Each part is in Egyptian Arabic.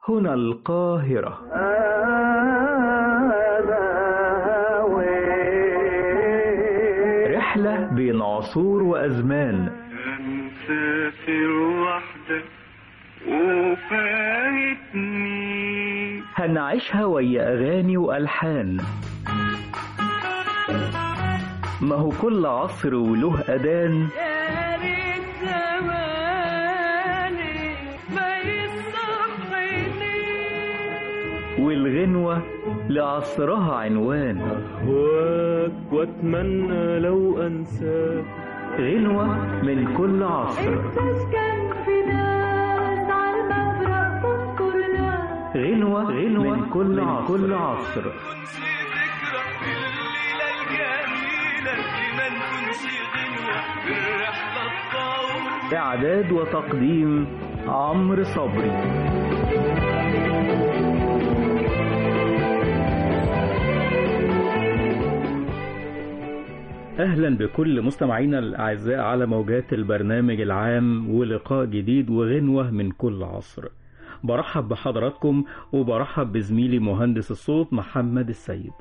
هنا القاهرة رحلة بين عصور وأزمان مسافر وحدك وفايتني هنعيشها ويا أغاني وألحان ما هو كل عصر وله أذان يا ريت زماني ما يصحيني والغنوة لعصرها عنوان أهواك وأتمنى لو أنساك غنوة من كل عصر تسكن في ناس على المفرق تذكر ناس غنوة غنوة من كل عصر, كل عصر. إعداد وتقديم عمرو صبري أهلا بكل مستمعينا الأعزاء على موجات البرنامج العام ولقاء جديد وغنوة من كل عصر برحب بحضراتكم وبرحب بزميلي مهندس الصوت محمد السيد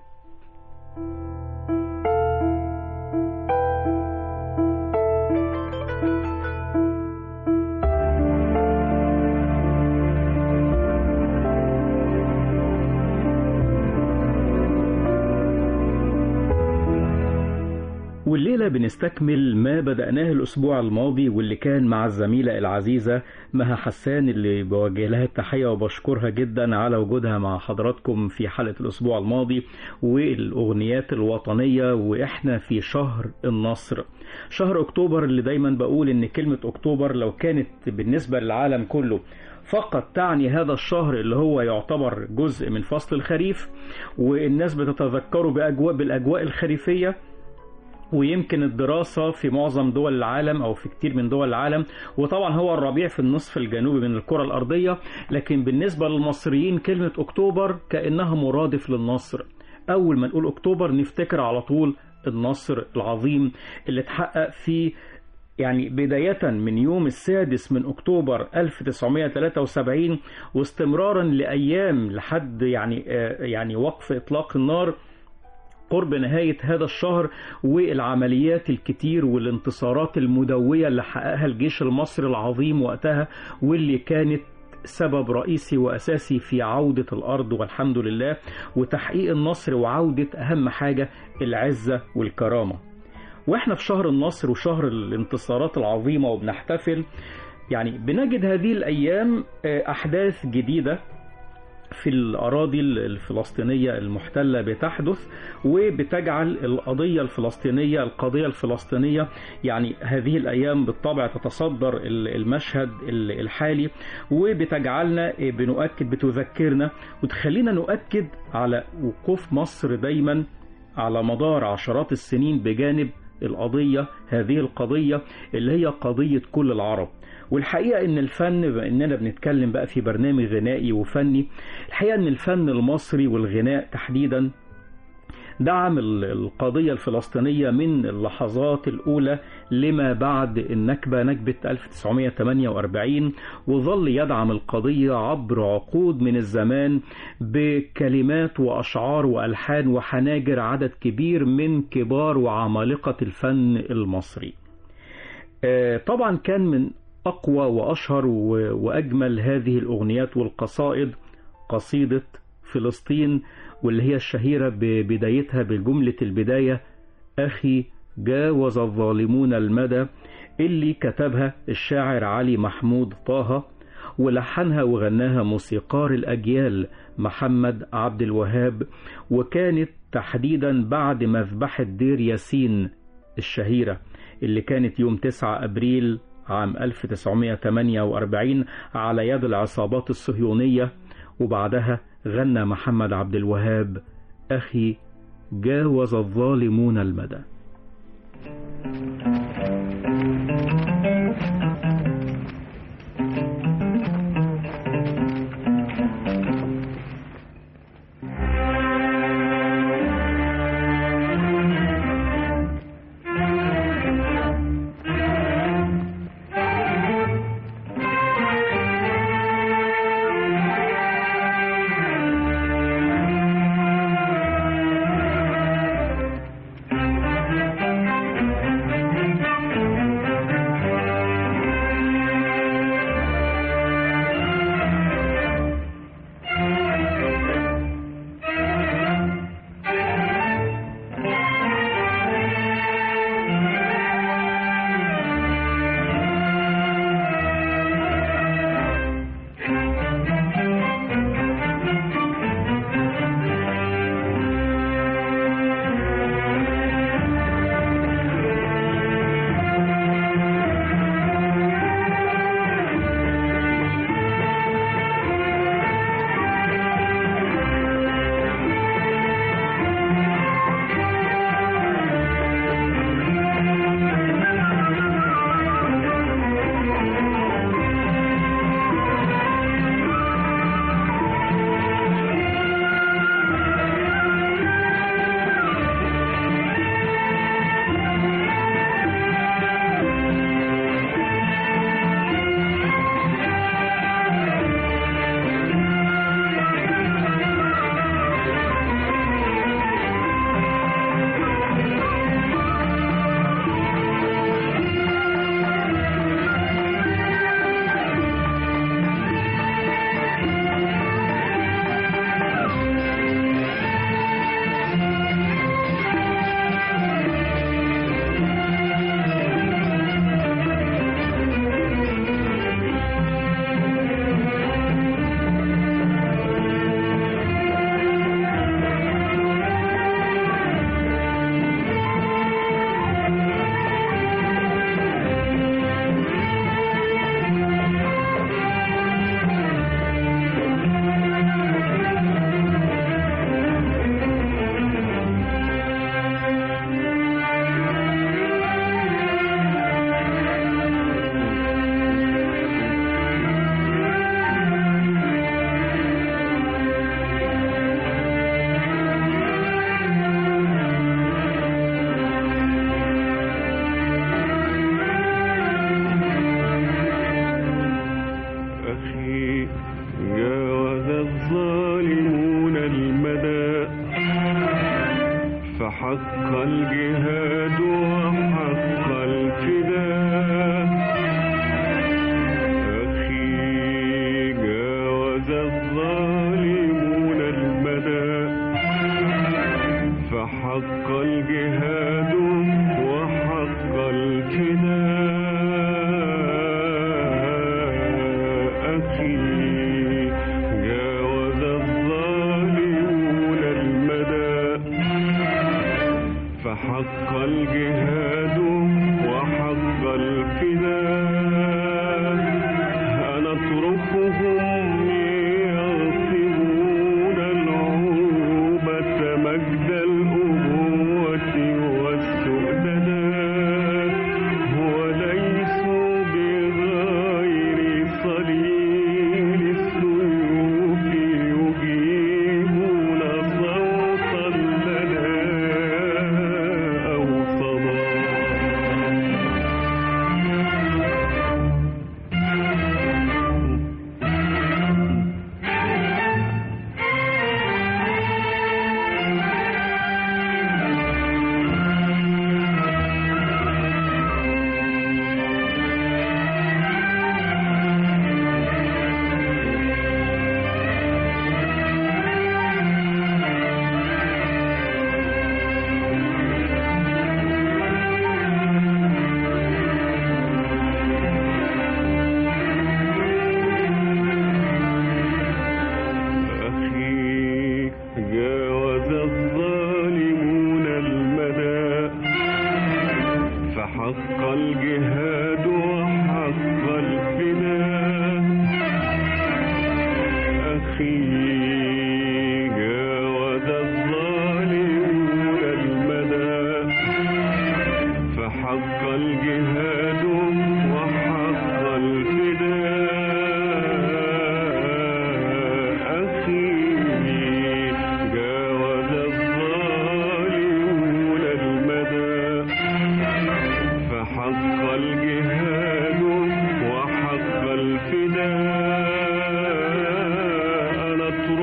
والليلة بنستكمل ما بدأناه الأسبوع الماضي واللي كان مع الزميلة العزيزة مها حسان اللي بوجه لها التحية وبشكرها جدا على وجودها مع حضراتكم في حلقة الأسبوع الماضي والأغنيات الوطنية وإحنا في شهر النصر شهر أكتوبر اللي دايما بقول إن كلمة أكتوبر لو كانت بالنسبة للعالم كله فقط تعني هذا الشهر اللي هو يعتبر جزء من فصل الخريف والناس بتتذكره بأجواء بالأجواء الخريفية ويمكن الدراسة في معظم دول العالم أو في كتير من دول العالم وطبعا هو الربيع في النصف الجنوبي من الكرة الأرضية لكن بالنسبة للمصريين كلمة أكتوبر كأنها مرادف للنصر أول ما نقول أكتوبر نفتكر على طول النصر العظيم اللي اتحقق في يعني بداية من يوم السادس من أكتوبر 1973 واستمرارا لأيام لحد يعني يعني وقف إطلاق النار قرب نهاية هذا الشهر والعمليات الكتير والانتصارات المدوية اللي حققها الجيش المصري العظيم وقتها واللي كانت سبب رئيسي وأساسي في عودة الأرض والحمد لله وتحقيق النصر وعودة أهم حاجة العزة والكرامة وإحنا في شهر النصر وشهر الانتصارات العظيمة وبنحتفل يعني بنجد هذه الأيام أحداث جديدة في الأراضي الفلسطينية المحتلة بتحدث وبتجعل القضية الفلسطينية القضية الفلسطينية يعني هذه الأيام بالطبع تتصدر المشهد الحالي وبتجعلنا بنؤكد بتذكرنا وتخلينا نؤكد على وقوف مصر دايما على مدار عشرات السنين بجانب القضية هذه القضية اللي هي قضية كل العرب والحقيقة ان الفن بما اننا بنتكلم بقى في برنامج غنائي وفني الحقيقة ان الفن المصري والغناء تحديدا دعم القضية الفلسطينية من اللحظات الأولى لما بعد النكبة نكبة 1948 وظل يدعم القضية عبر عقود من الزمان بكلمات وأشعار وألحان وحناجر عدد كبير من كبار وعمالقة الفن المصري طبعا كان من أقوى وأشهر وأجمل هذه الأغنيات والقصائد قصيدة فلسطين واللي هي الشهيرة ببدايتها بجملة البداية أخي جاوز الظالمون المدى اللي كتبها الشاعر علي محمود طه ولحنها وغناها موسيقار الأجيال محمد عبد الوهاب وكانت تحديدا بعد مذبحة دير ياسين الشهيرة اللي كانت يوم 9 أبريل عام 1948 على يد العصابات الصهيونية وبعدها غنى محمد عبد الوهاب أخي جاوز الظالمون المدى الظالمون المدى فحق الجهاد وحق الفداء أخي جاوز الظالمون المدى فحق الجهاد وحق الفداء أنتركهم يغصبون العروبة مجد الأبوة والسؤدداء وليسوا بغير صليل السيوف يجيبون صوتا لنا أو صدى أخي جاوز الظالمون المدى فحق الجهاد وحق الفداء أخي جاوز الظالمون المدى فحق الجهاد وحق الفداء أخي جاوز الظالمون المدى فحق الجهاد وحق الفداء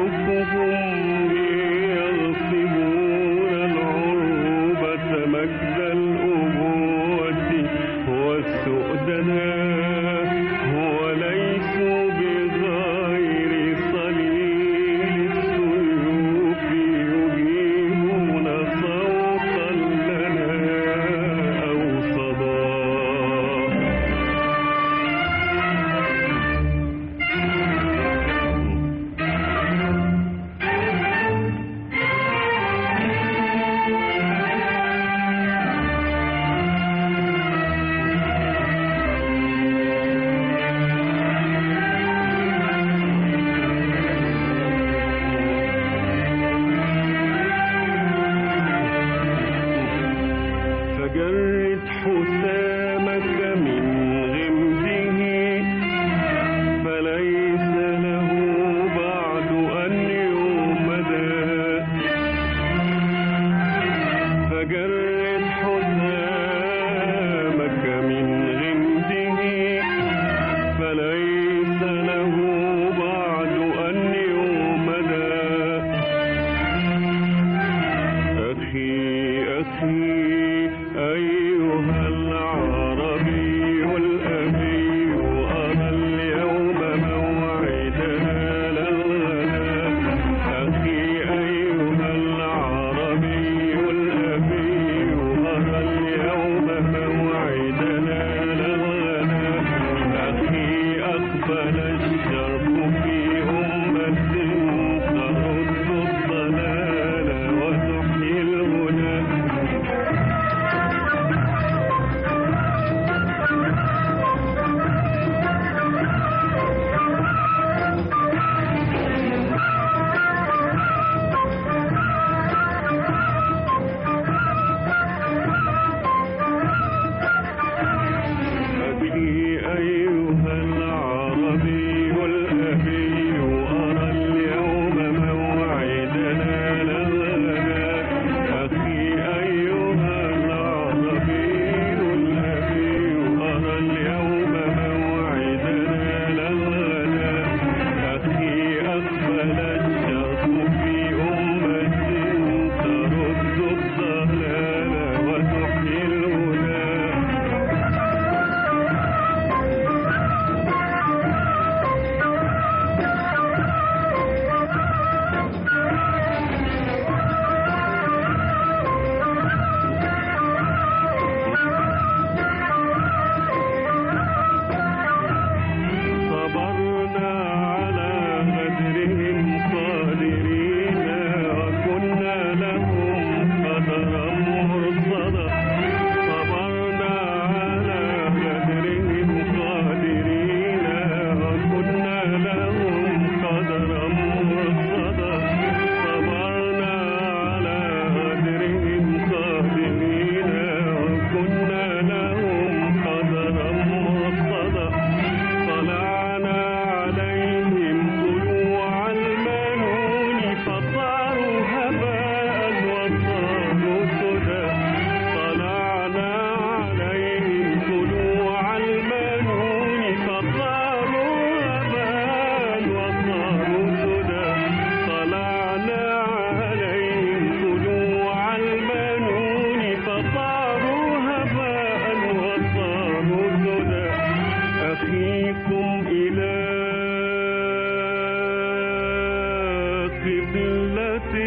قبلة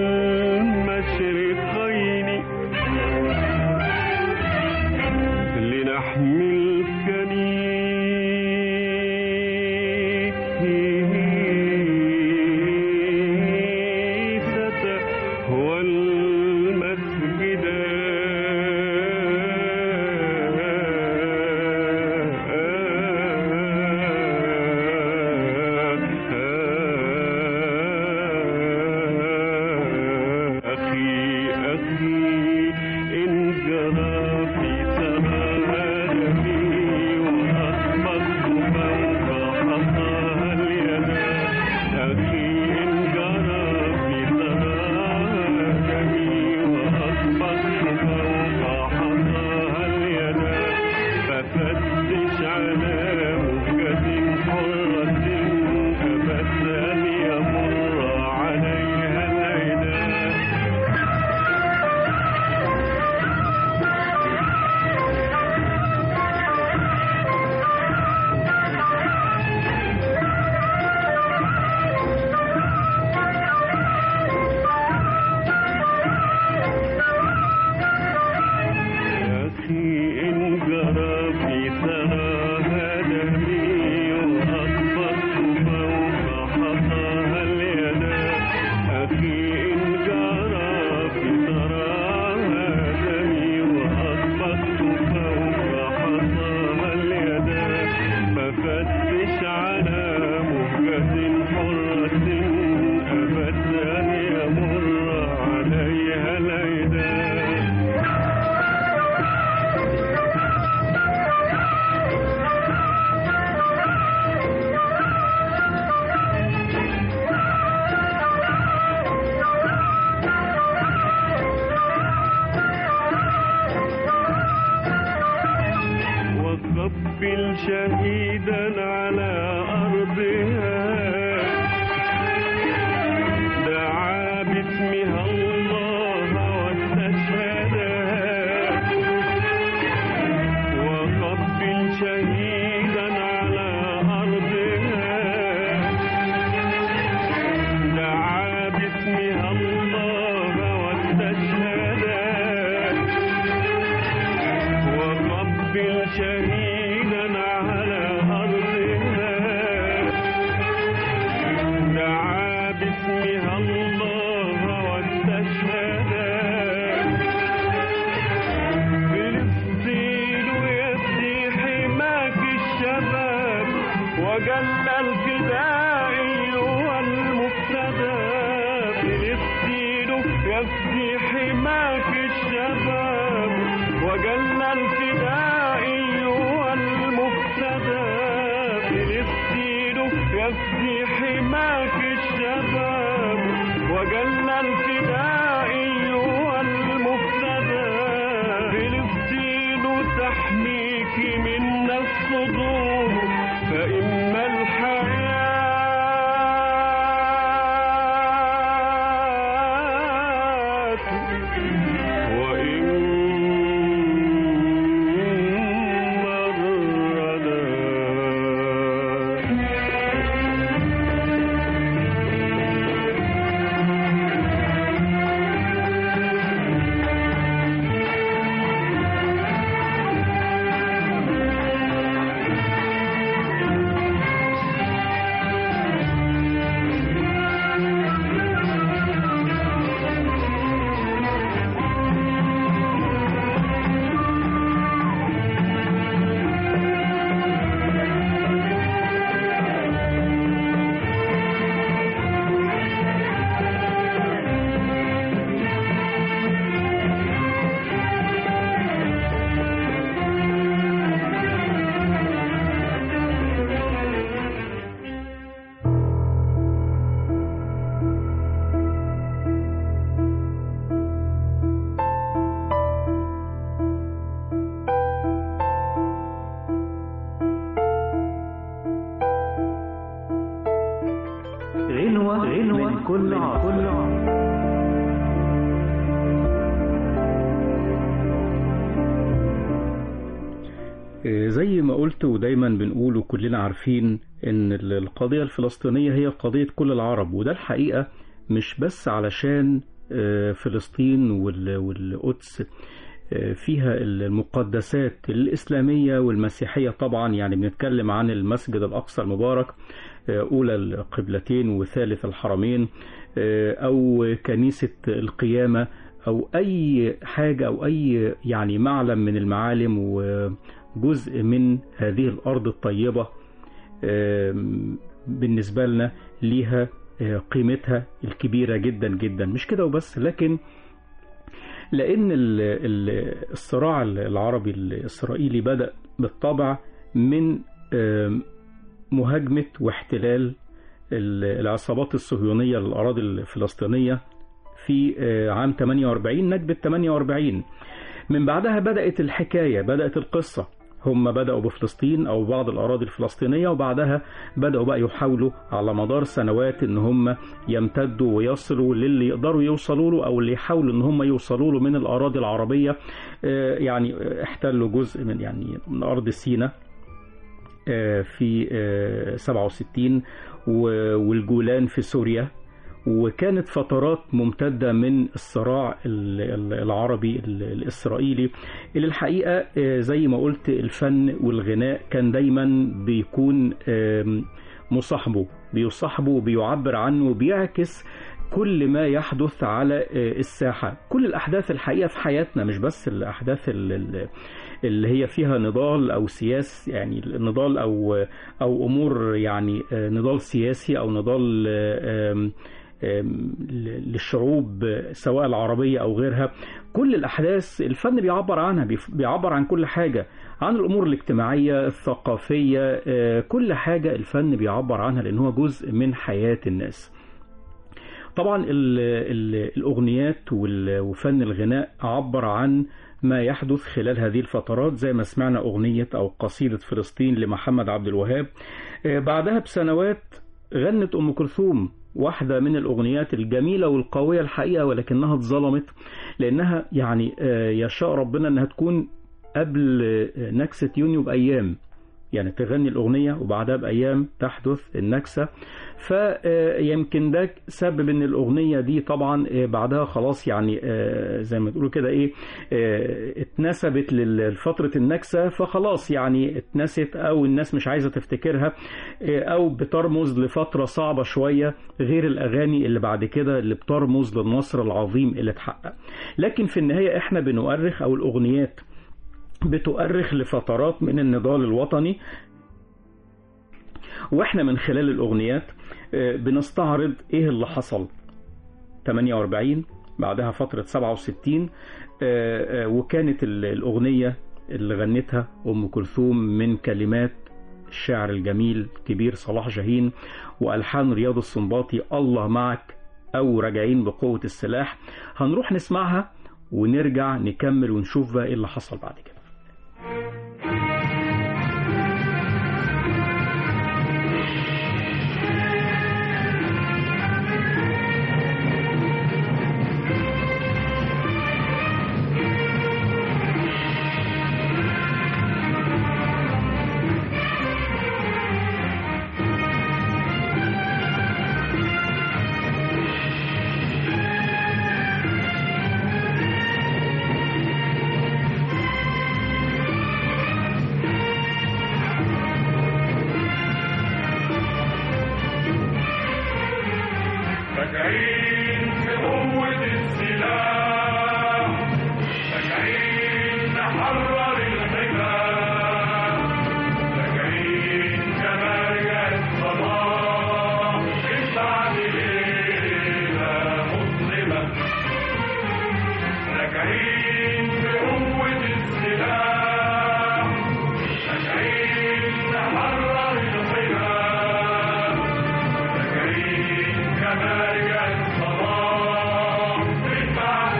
المشرقين لنحمي الكنيسة والمسجد أخي أخي إن جرى في سماء وأطبقت فوق حصاها اليدا أخي إن جرى في سماء وأطبقت فوق حصاها اليدا ففتش على مفكة حرة أبت أن يمر عليها العدا أخي إن جرى في ثراها دمي وأطبقت فوق حصاها اليدا أخي إن جرى في ثراها دمي وأطبقت فوق حصاها اليدا ففتش على مهجة حرة أبت أن يمر عليها العدا وقبل شهيدا على أرضها دعا باسمها الله واستشهدها وقبل شهيدا على أرضها دعا باسمها الله واستشهدها وقبل شهيدا على أرضها دعا باسمها الله واستشهدا فلسطين يفدي حماك الشباب وجل الفدائي والمفتدى فلسطين يفدي حماك الشباب وجل الفدائي والمفتدى فلسطين يفدي حماك الشباب وجل الفدائي والمفتدى فلسطين تحميك منا الصدور فإما الحياة وإما الردى غنوة, غنوة من كل عصر آه، زي ما قلت ودايما بنقول وكلنا عارفين ان ال- القضية الفلسطينية هي قضية كل العرب وده الحقيقة مش بس علشان آه، فلسطين وال- والقدس آه، فيها المقدسات الإسلامية والمسيحية طبعا يعني بنتكلم عن المسجد الأقصى المبارك آه، أولى القبلتين وثالث الحرمين آه، أو كنيسة القيامة أو أي حاجة أو أي يعني معلم من المعالم وجزء من هذه الأرض الطيبة آم، بالنسبة لنا ليها آه، قيمتها الكبيرة جدا جدا مش كده وبس لكن لأن ال- ال- الصراع العربي الإسرائيلي بدأ بالطبع من آم، مهاجمة واحتلال ال- العصابات الصهيونية للأراضي الفلسطينية في آه، عام 48 نكبة 48 من بعدها بدأت الحكاية بدأت القصة هم بدأوا بفلسطين أو بعض الأراضي الفلسطينية وبعدها بدأوا بقى يحاولوا على مدار سنوات إن هم يمتدوا ويصلوا للي يقدروا يوصلوا له أو اللي يحاولوا إن هم يوصلوا له من الأراضي العربية آه، يعني آه، احتلوا جزء من يعني من أرض سيناء آه، في آه، 67 و- والجولان في سوريا وكانت فترات ممتدة من الصراع ال- ال- العربي ال- الإسرائيلي اللي الحقيقة آه، زي ما قلت الفن والغناء كان دايما بيكون آم، مصاحبه بيصاحبه وبيعبر عنه وبيعكس كل ما يحدث على آه، الساحة كل الأحداث الحقيقة في حياتنا مش بس الأحداث ال- ال- اللي هي فيها نضال أو سياس يعني نضال أو أو أمور يعني آه، نضال سياسي أو نضال آه، آم، آم، للشعوب سواء العربية أو غيرها كل الأحداث الفن بيعبر عنها بيف- بيعبر عن كل حاجة عن الأمور الاجتماعية الثقافية آه، كل حاجة الفن بيعبر عنها لأن هو جزء من حياة الناس طبعا ال ال الأغنيات وال- وفن الغناء عبر عن ما يحدث خلال هذه الفترات زي ما سمعنا أغنية أو قصيدة فلسطين لمحمد عبد الوهاب آه، بعدها بسنوات غنت أم كلثوم واحدة من الأغنيات الجميلة والقوية الحقيقة ولكنها اتظلمت لأنها يعني آه، يشاء ربنا أنها تكون قبل آه، نكسة يونيو بأيام يعني تغني الأغنية وبعدها بأيام تحدث النكسة فيمكن ده سبب ان الأغنية دي طبعا آه، بعدها خلاص يعني آه، زي ما تقولوا كده ايه آه، اتنسبت لفترة النكسة فخلاص يعني اتنست او الناس مش عايزة تفتكرها آه، او بترمز لفترة صعبة شوية غير الأغاني اللي بعد كده اللي بترمز للنصر العظيم اللي اتحقق لكن في النهاية احنا بنؤرخ او الأغنيات بتؤرخ لفترات من النضال الوطني واحنا من خلال الاغنيات آه، بنستعرض ايه اللي حصل 48 بعدها فترة 67 آه، آه، وكانت ال- الأغنية اللي غنتها أم كلثوم من كلمات الشاعر الجميل كبير صلاح جاهين وألحان رياض السنباطي الله معك أو راجعين بقوة السلاح هنروح نسمعها ونرجع نكمل ونشوف بقى ايه اللي حصل بعد كده راجعين بقوة السلاح راجعين نحرر الحمام راجعين كما رجع الصلاح من بعد ليلة مظلمة راجعين بقوة السلاح راجعين نحرر الحمام راجعين كما رجع الصلاح من بعد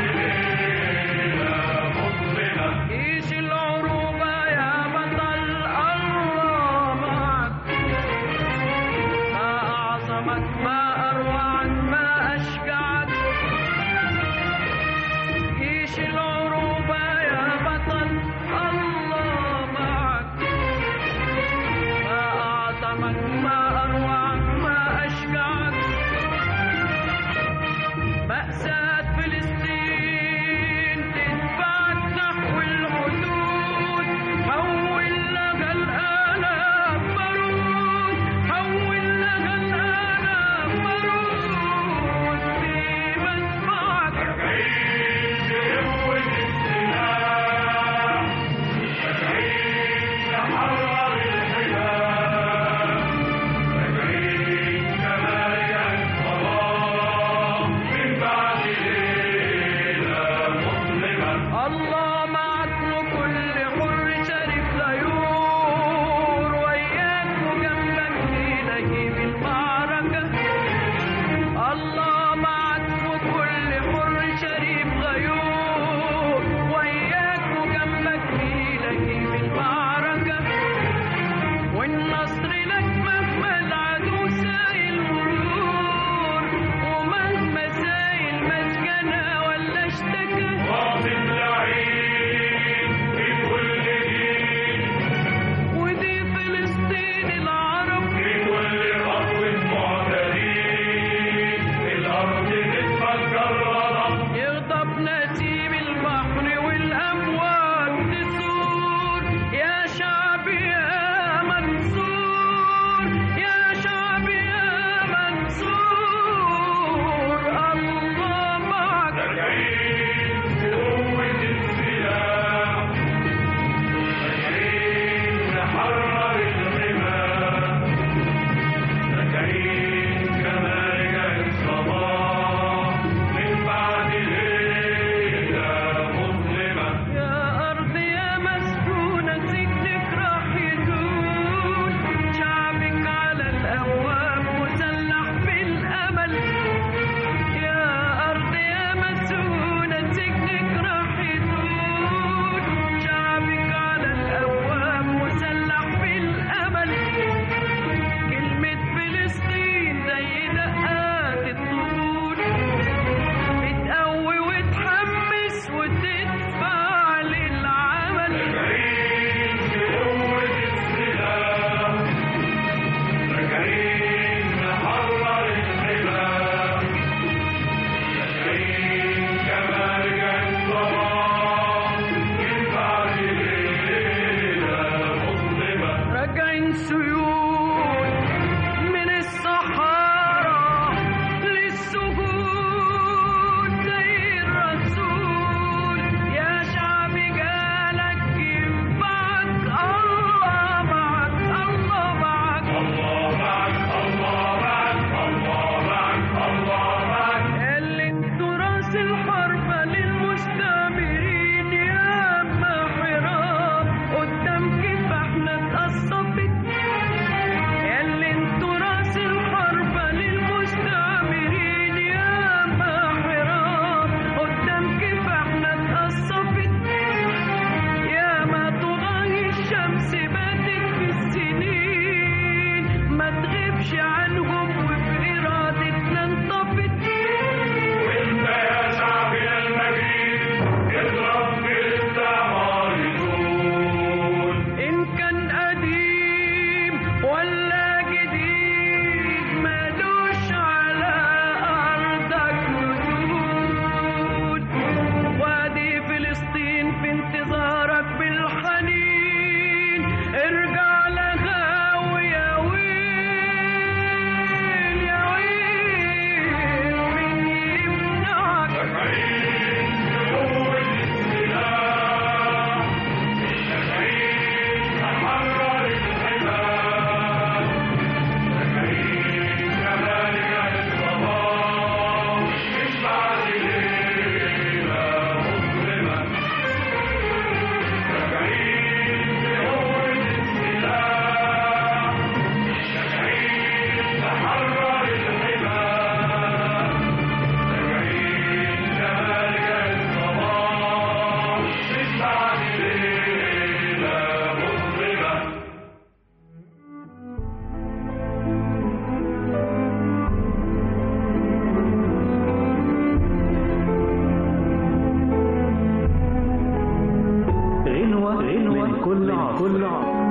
والعطر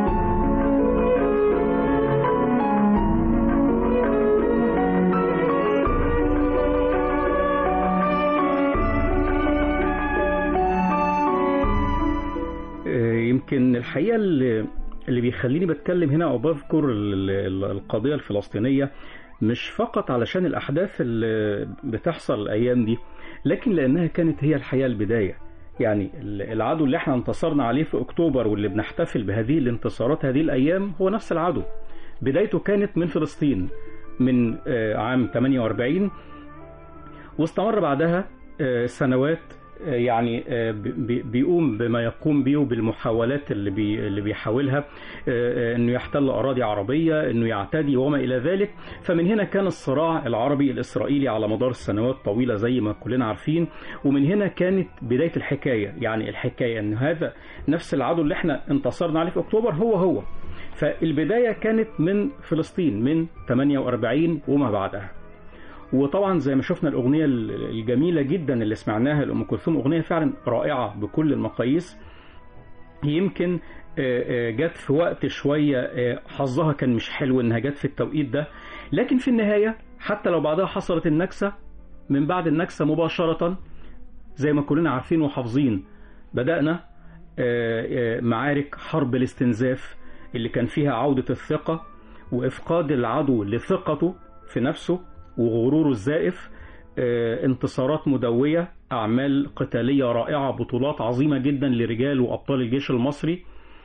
آه، يمكن الحقيقة اللي اللي بيخليني بتكلم هنا أو بذكر ال- ال- القضية الفلسطينية مش فقط علشان الأحداث اللي بتحصل الأيام دي لكن لأنها كانت هي الحقيقة البداية يعني ال- العدو اللي احنا انتصرنا عليه في أكتوبر واللي بنحتفل بهذه الانتصارات هذه الأيام هو نفس العدو بدايته كانت من فلسطين من آه، عام 48 واستمر بعدها آه، سنوات آه، يعني آه، بي- بيقوم بما يقوم به وبالمحاولات اللي بي اللي بيحاولها آه، آه، انه يحتل اراضي عربيه انه يعتدي وما الى ذلك فمن هنا كان الصراع العربي الاسرائيلي على مدار سنوات طويله زي ما كلنا عارفين ومن هنا كانت بدايه الحكايه يعني الحكايه ان هذا نفس العدو اللي احنا انتصرنا عليه في اكتوبر هو هو فالبدايه كانت من فلسطين من 48 وما بعدها وطبعا زي ما شفنا الاغنيه الجميله جدا اللي سمعناها لام كلثوم اغنيه فعلا رائعه بكل المقاييس يمكن آه، آه، جت في وقت شويه آه، حظها كان مش حلو انها جت في التوقيت ده لكن في النهايه حتى لو بعدها حصلت النكسه من بعد النكسه مباشره زي ما كلنا عارفين وحافظين بدانا آه، آه، معارك حرب الاستنزاف اللي كان فيها عوده الثقه وافقاد العدو لثقته في نفسه وغروره الزائف آه، انتصارات مدوية أعمال قتالية رائعة بطولات عظيمة جدا لرجال وأبطال الجيش المصري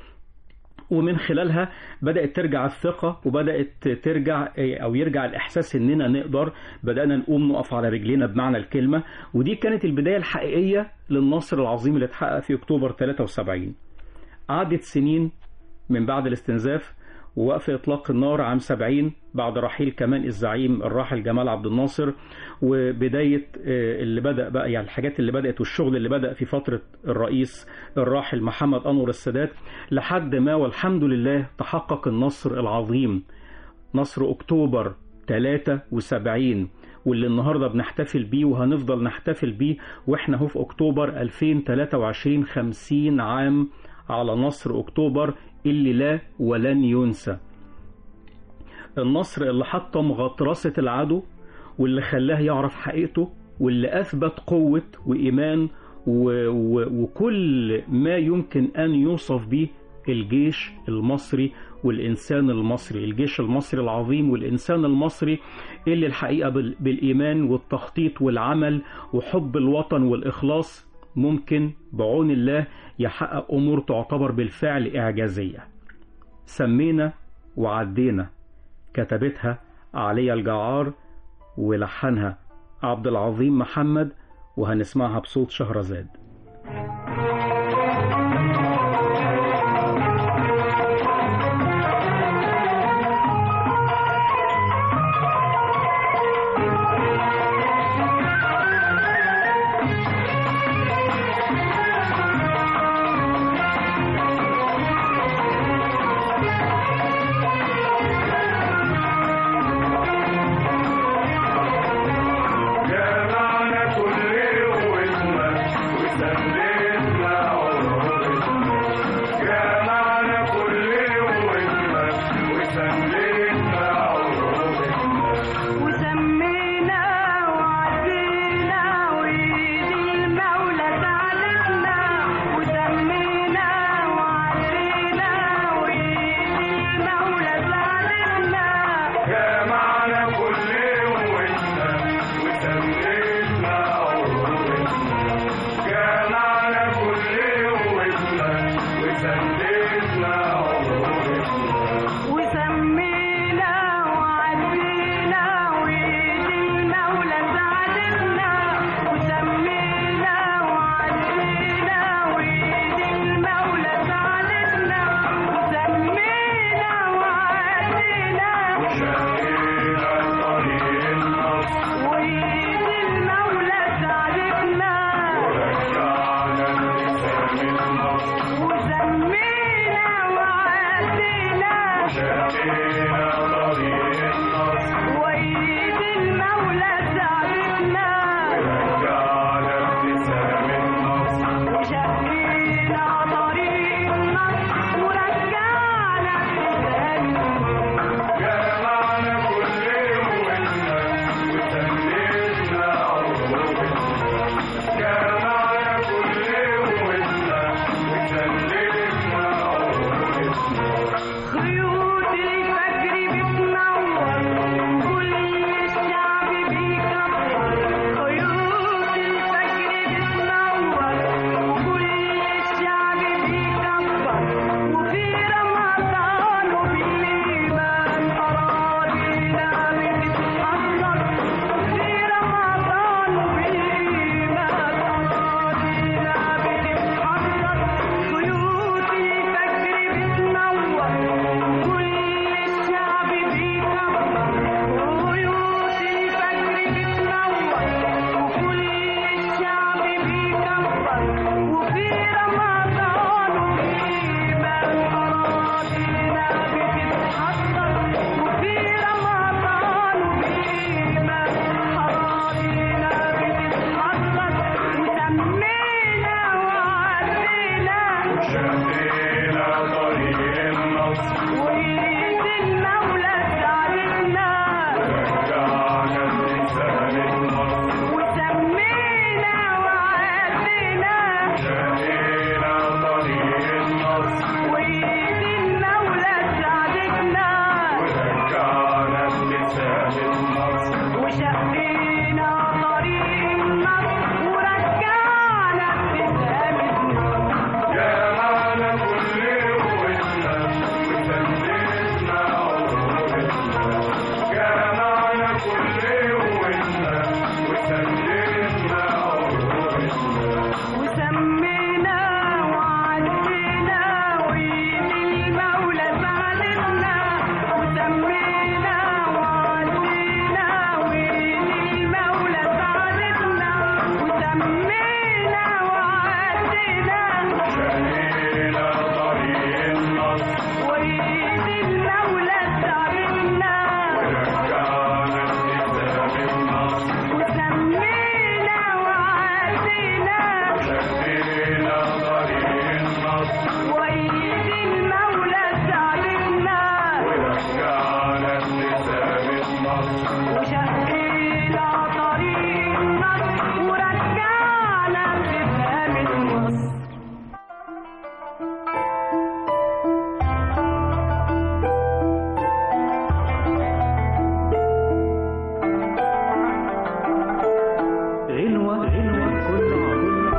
ومن خلالها بدأت ترجع الثقة وبدأت ترجع أو يرجع الإحساس إننا نقدر بدأنا نقوم نقف على رجلينا بمعنى الكلمة ودي كانت البداية الحقيقية للنصر العظيم اللي اتحقق في أكتوبر 73 عدت سنين من بعد الاستنزاف ووقف إطلاق النار عام 70 بعد رحيل كمان الزعيم الراحل جمال عبد الناصر وبداية آه، اللي بدأ بقى يعني الحاجات اللي بدأت والشغل اللي بدأ في فترة الرئيس الراحل محمد أنور السادات لحد ما والحمد لله تحقق النصر العظيم نصر أكتوبر 73 واللي النهارده بنحتفل بيه وهنفضل نحتفل بيه واحنا اهو في اكتوبر 2023 50 عام على نصر اكتوبر اللي لا ولن ينسى. النصر اللي حطم غطرسة العدو واللي خلاه يعرف حقيقته واللي اثبت قوة وايمان و... و... وكل ما يمكن ان يوصف به الجيش المصري والإنسان المصري الجيش المصري العظيم والإنسان المصري اللي الحقيقة بال- بالإيمان والتخطيط والعمل وحب الوطن والإخلاص ممكن بعون الله يحقق أمور تعتبر بالفعل إعجازية سمينا وعدينا كتبتها عليا الجعار ولحنها عبد العظيم محمد وهنسمعها بصوت شهرزاد جمعنا كل قوتنا رسالة مصر وسمينا وعدنا شقينا طريق النصر وإيد المولى ساعدتنا ورجعنا برسالة مصر وشقينا طريق النصر ورجعنا ابتسامتنا جمعنا كل قوتنا وسندتنا عروبتنا جمعنا كل قوتنا وسندتنا عروبتنا وسمينا وعدنا وإيد المولى ساعدتنا وسمينا وعدنا وإيد المولى ساعدتنا وسمينا وعدنا شقينا طريق النصر وإيد المولى ساعدتنا رجعنا ابتسام النصر وسمينا وعدنا شقينا طريق النصر وإيد المولى ساعدتنا ورجعنا ابتسام النصر وشقينا طريق النصر ورجعنا بفهم النصر غنوة غنوة كل عام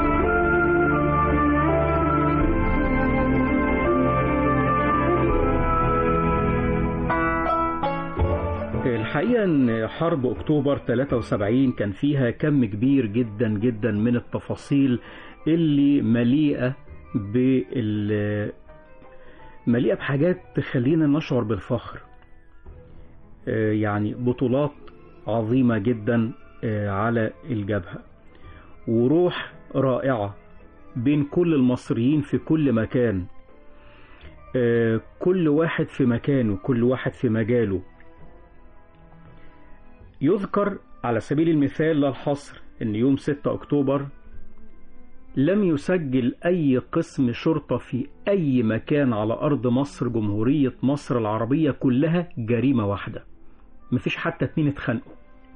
الحقيقة أن حرب أكتوبر 73 كان فيها كم كبير جدا جدا من التفاصيل اللي مليئة بال مليئة بحاجات تخلينا نشعر بالفخر آه، يعني بطولات عظيمة جدا آه، على الجبهة وروح رائعة بين كل المصريين في كل مكان آه، كل واحد في مكانه كل واحد في مجاله يذكر على سبيل المثال لا الحصر ان يوم 6 اكتوبر لم يسجل اي قسم شرطة في اي مكان على ارض مصر جمهورية مصر العربية كلها جريمة واحدة مفيش حتى اتنين اتخانقوا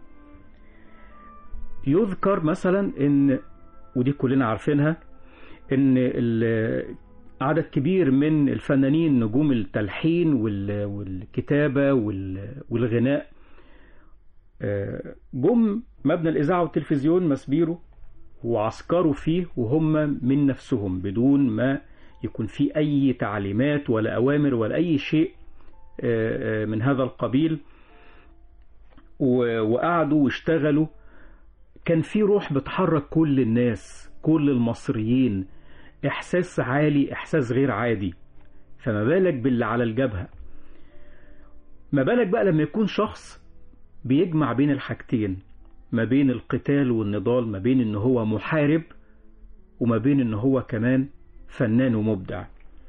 يذكر مثلا ان ودي كلنا عارفينها ان ال- عدد كبير من الفنانين نجوم التلحين وال- والكتابة وال- والغناء آه، جم مبنى الإذاعة والتلفزيون مسبيرو وعسكروا فيه وهم من نفسهم بدون ما يكون في أي تعليمات ولا أوامر ولا أي شيء آه، آه، من هذا القبيل و- وقعدوا واشتغلوا كان في روح بتحرك كل الناس كل المصريين إحساس عالي إحساس غير عادي فما بالك باللي على الجبهة ما بالك بقى لما يكون شخص بيجمع بين الحاجتين ما بين القتال والنضال ما بين ان هو محارب وما بين ان هو كمان فنان ومبدع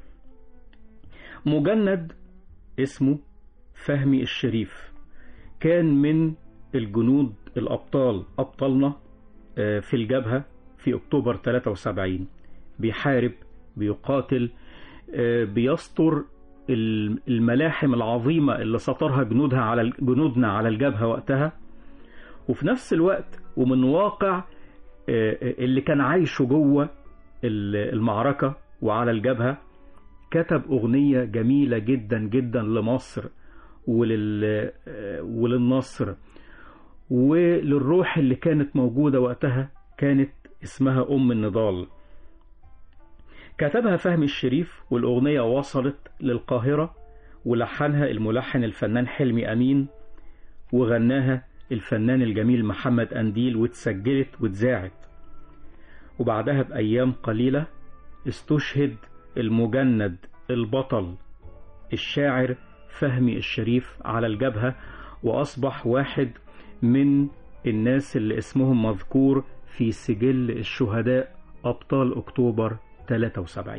مجند اسمه فهمي الشريف كان من الجنود الأبطال أبطالنا آه، في الجبهة في أكتوبر 73 بيحارب بيقاتل آه، بيستر ال- الملاحم العظيمة اللي سطرها جنودها على ال- جنودنا على الجبهة وقتها وفي نفس الوقت ومن واقع آه، اللي كان عايشه جوه ال- المعركة وعلى الجبهة كتب أغنية جميلة جدا جدا لمصر ولل آه، وللنصر وللروح اللي كانت موجودة وقتها كانت اسمها أم النضال كتبها فهمي الشريف والأغنية وصلت للقاهرة ولحنها الملحن الفنان حلمي أمين وغناها الفنان الجميل محمد أنديل واتسجلت واتذاعت وبعدها بأيام قليلة استشهد المجند البطل الشاعر فهمي الشريف على الجبهة وأصبح واحد من الناس اللي اسمهم مذكور في سجل الشهداء أبطال أكتوبر 73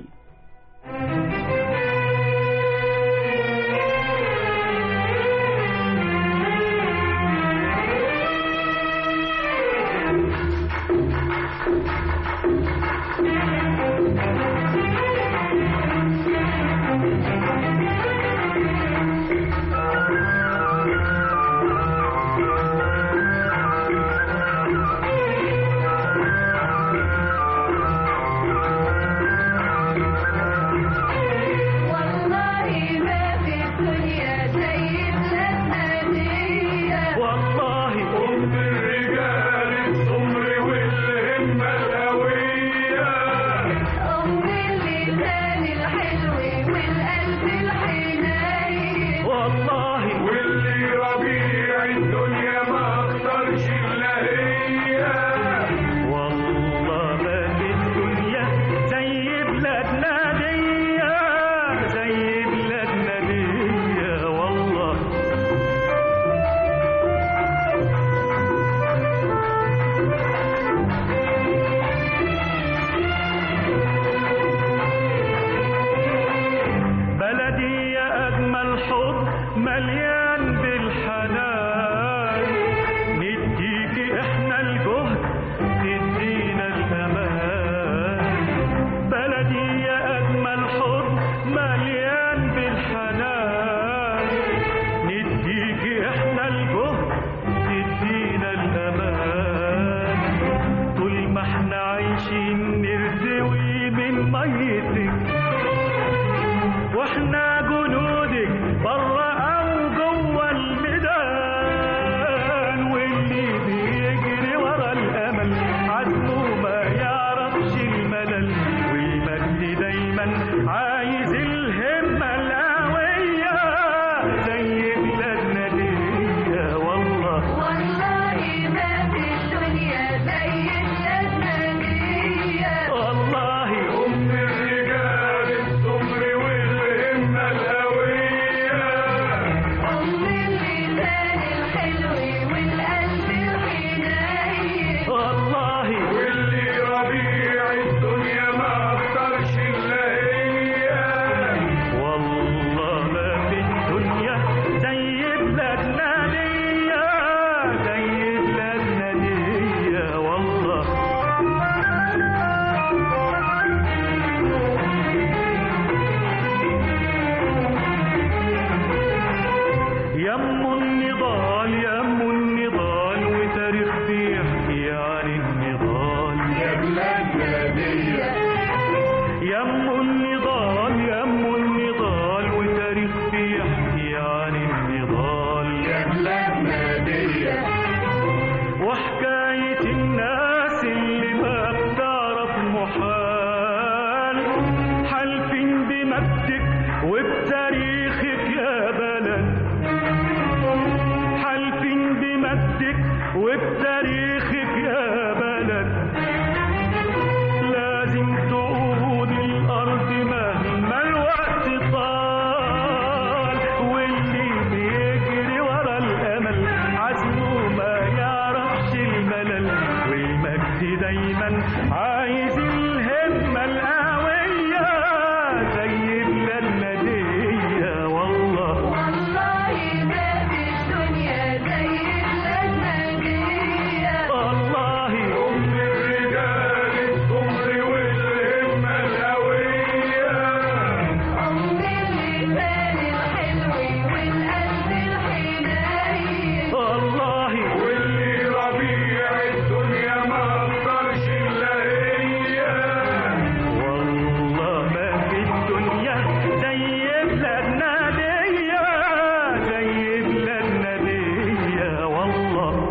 وسمينا وبتاريخك يا بلد لازم تقود الأرض مهما الوقت طال واللي بيجري ورا الأمل عزمه ما يعرفش الملل والمجد دايما عايز الهمة القوية زي بلادنا دي والله والله ما في الدنيا زي بلادنا دي والله أم الرجال الكفر والهمة القوية أم اللسان الحلو والقلب الحنين والله واللي ربيع الدنيا ما أقدرش إلا هي والله ما في الدنيا زي بلادنا دي زي بلادنا دي والله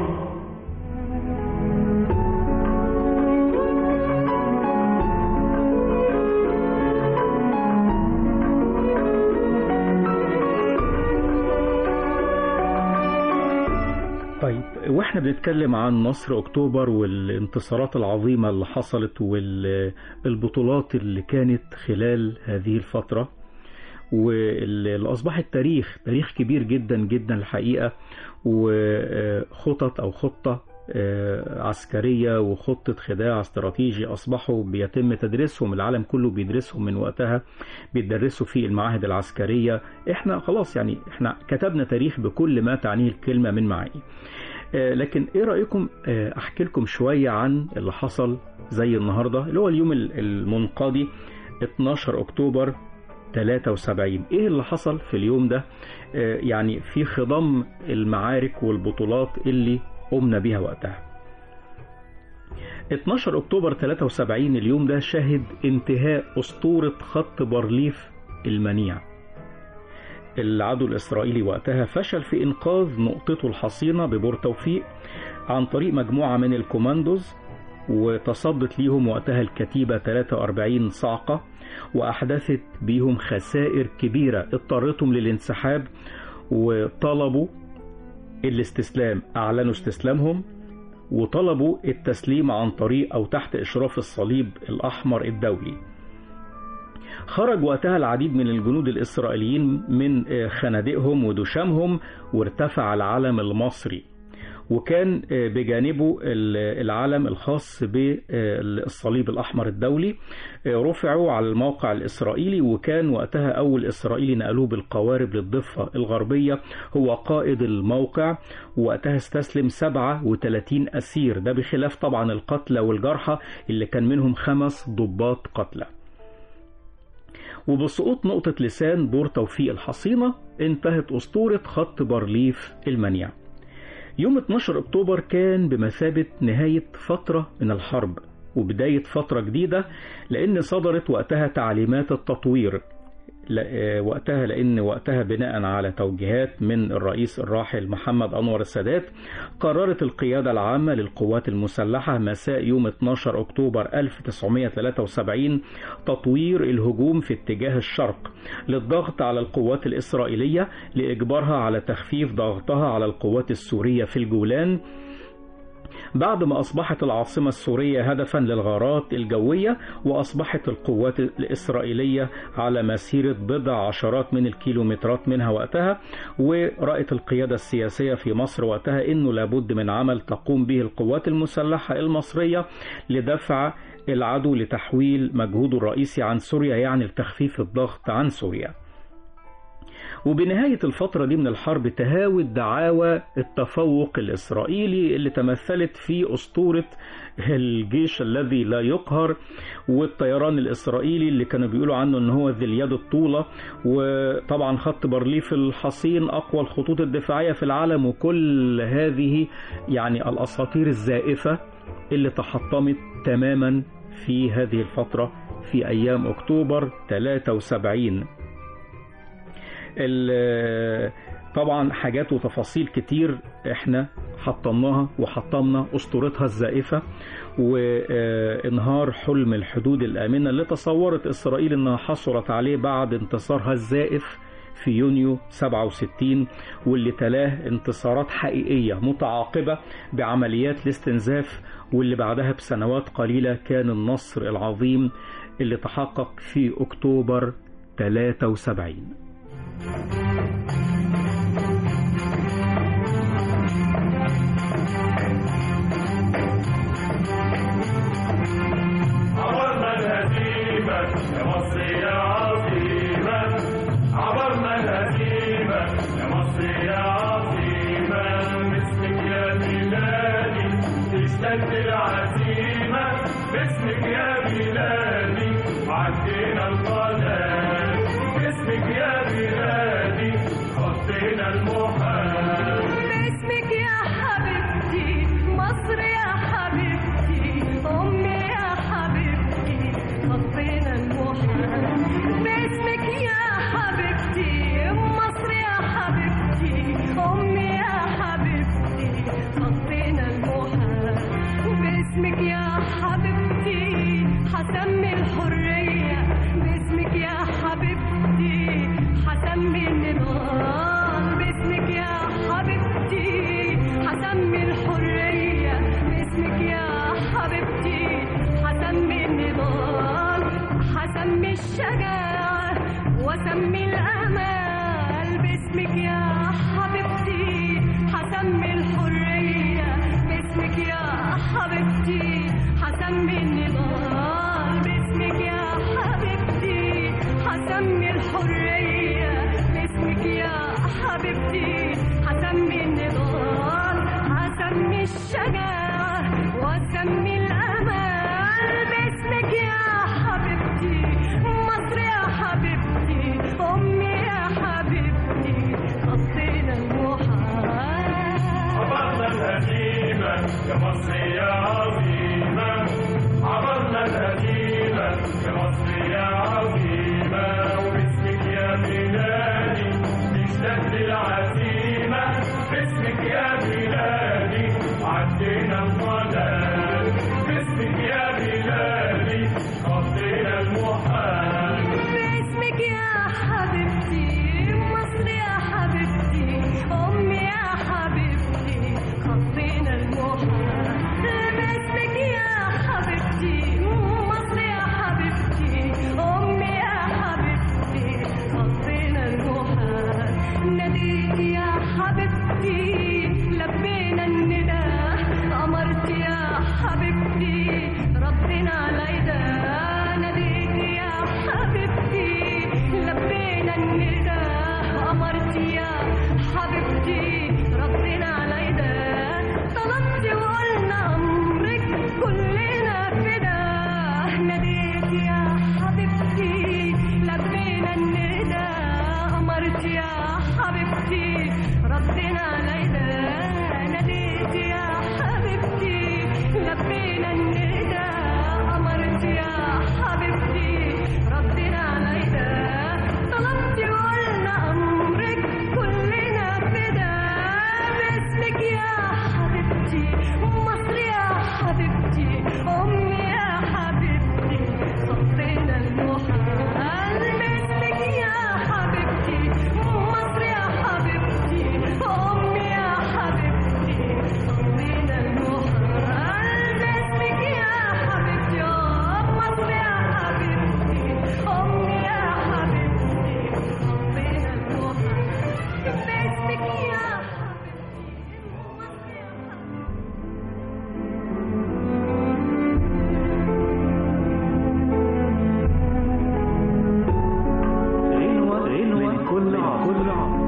طيب واحنا بنتكلم عن نصر اكتوبر والانتصارات العظيمة اللي حصلت والبطولات اللي كانت خلال هذه الفترة واللي اصبحت تاريخ تاريخ كبير جدا جدا الحقيقة وخطط او خطة آه، عسكرية وخطة خداع استراتيجي أصبحوا بيتم تدريسهم العالم كله بيدرسهم من وقتها بيدرسوا في المعاهد العسكرية احنا خلاص يعني احنا كتبنا تاريخ بكل ما تعنيه الكلمة من معاني آه، لكن ايه رأيكم آه، احكي لكم شوية عن اللي حصل زي النهاردة اللي هو اليوم ال- المنقضي 12 اكتوبر 73 ايه اللي حصل في اليوم ده آه، يعني في خضم المعارك والبطولات اللي قمنا بيها وقتها 12 اكتوبر 73 اليوم ده شهد انتهاء اسطورة خط بارليف المنيع العدو الإسرائيلي وقتها فشل في إنقاذ نقطته الحصينة ببور توفيق عن طريق مجموعة من الكوماندوز وتصدت ليهم وقتها الكتيبة 43 صعقة وأحدثت بيهم خسائر كبيرة اضطرتهم للانسحاب وطلبوا الاستسلام أعلنوا استسلامهم وطلبوا التسليم عن طريق أو تحت إشراف الصليب الأحمر الدولي خرج وقتها العديد من الجنود الإسرائيليين من خنادقهم ودشامهم وارتفع العلم المصري وكان بجانبه العلم الخاص بالصليب الأحمر الدولي رفعوا على الموقع الإسرائيلي وكان وقتها أول إسرائيلي نقلوه بالقوارب للضفة الغربية هو قائد الموقع وقتها استسلم 37 أسير ده بخلاف طبعا القتلى والجرحى اللي كان منهم خمس ضباط قتلى وبسقوط نقطة لسان بور توفيق الحصينة انتهت أسطورة خط بارليف المنيع يوم 12 أكتوبر كان بمثابة نهاية فترة من الحرب وبداية فترة جديدة لأن صدرت وقتها تعليمات التطوير وقتها لأن وقتها بناء على توجيهات من الرئيس الراحل محمد أنور السادات قررت القيادة العامة للقوات المسلحة مساء يوم 12 أكتوبر 1973 تطوير الهجوم في اتجاه الشرق للضغط على القوات الإسرائيلية لإجبارها على تخفيف ضغطها على القوات السورية في الجولان بعد ما أصبحت العاصمة السورية هدفا للغارات الجوية وأصبحت القوات الإسرائيلية على مسيرة بضع عشرات من الكيلومترات منها وقتها ورأت القيادة السياسية في مصر وقتها أنه لابد من عمل تقوم به القوات المسلحة المصرية لدفع العدو لتحويل مجهوده الرئيسي عن سوريا يعني لتخفيف الضغط عن سوريا وبنهاية الفترة دي من الحرب تهاوت دعاوى التفوق الإسرائيلي اللي تمثلت في أسطورة الجيش الذي لا يقهر والطيران الإسرائيلي اللي كانوا بيقولوا عنه أنه هو ذي اليد الطولة وطبعا خط بارليف الحصين أقوى الخطوط الدفاعية في العالم وكل هذه يعني الأساطير الزائفة اللي تحطمت تماما في هذه الفترة في أيام أكتوبر 73 طبعا حاجات وتفاصيل كتير احنا حطمناها وحطمنا اسطورتها الزائفة وانهار حلم الحدود الآمنة اللي تصورت إسرائيل أنها حصلت عليه بعد انتصارها الزائف في يونيو 67 واللي تلاه انتصارات حقيقية متعاقبة بعمليات الاستنزاف واللي بعدها بسنوات قليلة كان النصر العظيم اللي تحقق في أكتوبر 73 عبرنا الهزيمة يا مصر يا عظيمة عبرنا الهزيمة يا مصر يا عظيمة باسمك يا بلادي تشتد العزيمة باسمك يا بلادي عدينا القناة باسمك يا بلادي خطينا المحال باسمك يا حبيبتي مصر يا حبيبتي أمي يا حبيبتي خطينا المحال باسمك يا حبيبتي مصر يا حبيبتي أمي يا حبيبتي خطينا المحال باسمك يا حبيبتي حسمي الحرية باسمك يا حبيبتي حسمي النضال باسمك يا حبيبتي حسمي الحرية باسمك يا حبيبتي حسمي النضال حسمي الشجاعة وسمي الأمال باسمك يا حبيبتي حسمي الحرية باسمك يا حبيبتي حسمي النضال باسمك يا حبيبتي حسمي الحرية باسمك يا حبيبتي حسمي النضال حسمي الشجاعة وسمي الأمال باسمك يا حبيبتي مصر يا حبيبتي أمي يا حبيبتي خطينا المحال عبرنا الهزيمة يا مصر يا عظيمة عبرنا الهزيمة يا مصر يا عظيمة وباسمك يا بلادي تشتد العزيمة باسمك يا بلادي عدينا الضلال باسمك يا بلادي خطينا المحال باسمك يا حبيبتي مصر يا حبيبتي أمي يا حبيبتي خطينا المحال باسمك يا حبيبتي مصر يا حبيبتي أمي يا حبيبتي خطينا المحال ناديت يا حبيبتي لبينا النداء أمرت يا حبيبتي ردنا على يداه ناديت يا حبيبتي لبينا النداء أمرت يا حبيبتي ردنا على يداه طلبت وقلنا أمرك كلنا فداه ناديت يا حبيبتي لبينا النداء أمرت يا حبيبتي ردنا على يداه ناديت يا حبيبتي لبينا النداء أمرت يا حبيبتي ردنا على يداه طلبت وقلنا أمرك كلنا فداه باسمك يا حبيبتي مصر يا حبيبتي أمي يا حبيبتي صفينا المحال باسمك يا حبيبتي مصر يا حبيبتي أمي يا حبيبتي صفينا المحال باسمك يا حبيبتي مصر يا حبيبتي أمي يا حبيبتي صفينا المحال باسمك يا حبيبتي مصر يا حبيبتي غنوة غنوة كل عام كل عام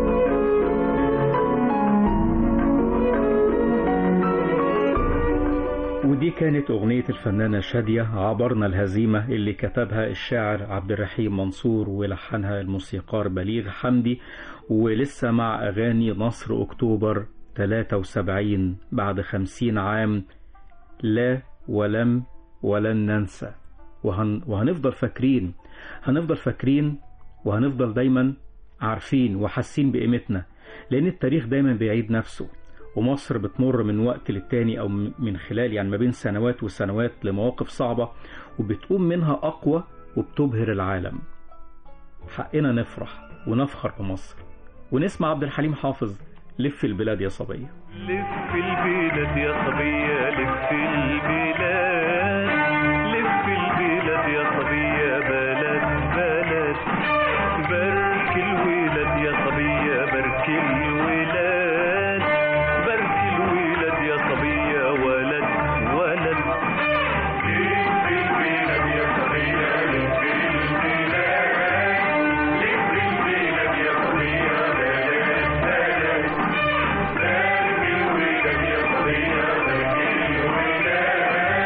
ودي كانت أغنية الفنانة شادية عبرنا الهزيمة اللي كتبها الشاعر عبد الرحيم منصور ولحنها الموسيقار بليغ حمدي ولسه مع أغاني نصر أكتوبر 73 بعد 50 عام لا ولم ولن ننسى وهن وهنفضل فاكرين هنفضل فاكرين وهنفضل دايما عارفين وحاسين بقيمتنا لأن التاريخ دايما بيعيد نفسه ومصر بتمر من وقت للتاني أو من خلال يعني ما بين سنوات وسنوات لمواقف صعبة وبتقوم منها أقوى وبتبهر العالم حقنا نفرح ونفخر بمصر ونسمع عبد الحليم حافظ لف البلاد يا صبية لف البلاد يا صبية لف البلاد لف البلاد يا صبية بلد بلد بارك الولاد يا صبية بارك الولاد بارك الولاد يا صبية ولد ولد لف البلاد يا صبية لف البلاد لف البلاد يا صبية بلد بلد بارك الولاد يا صبية بارك الولاد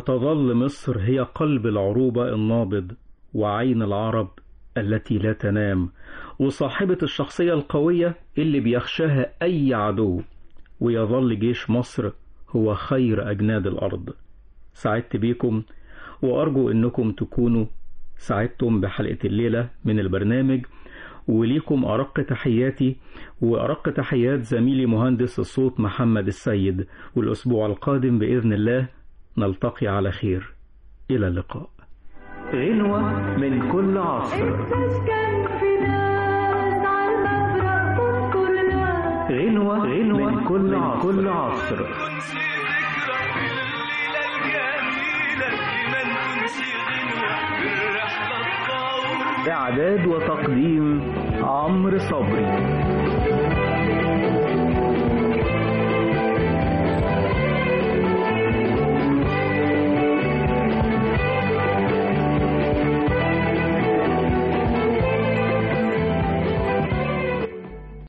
ستظل مصر هي قلب العروبة النابض وعين العرب التي لا تنام وصاحبة الشخصية القوية اللي بيخشاها أي عدو ويظل جيش مصر هو خير أجناد الأرض سعدت بيكم وأرجو أنكم تكونوا سعدتم بحلقة الليلة من البرنامج وليكم أرق تحياتي وأرق تحيات زميلي مهندس الصوت محمد السيد والأسبوع القادم بإذن الله نلتقي على خير إلى اللقاء غنوة من كل عصر تسكن في ناس على المفرق تذكر ناس غنوة غنوة من كل عصر, كل عصر. إعداد وتقديم عمرو صبري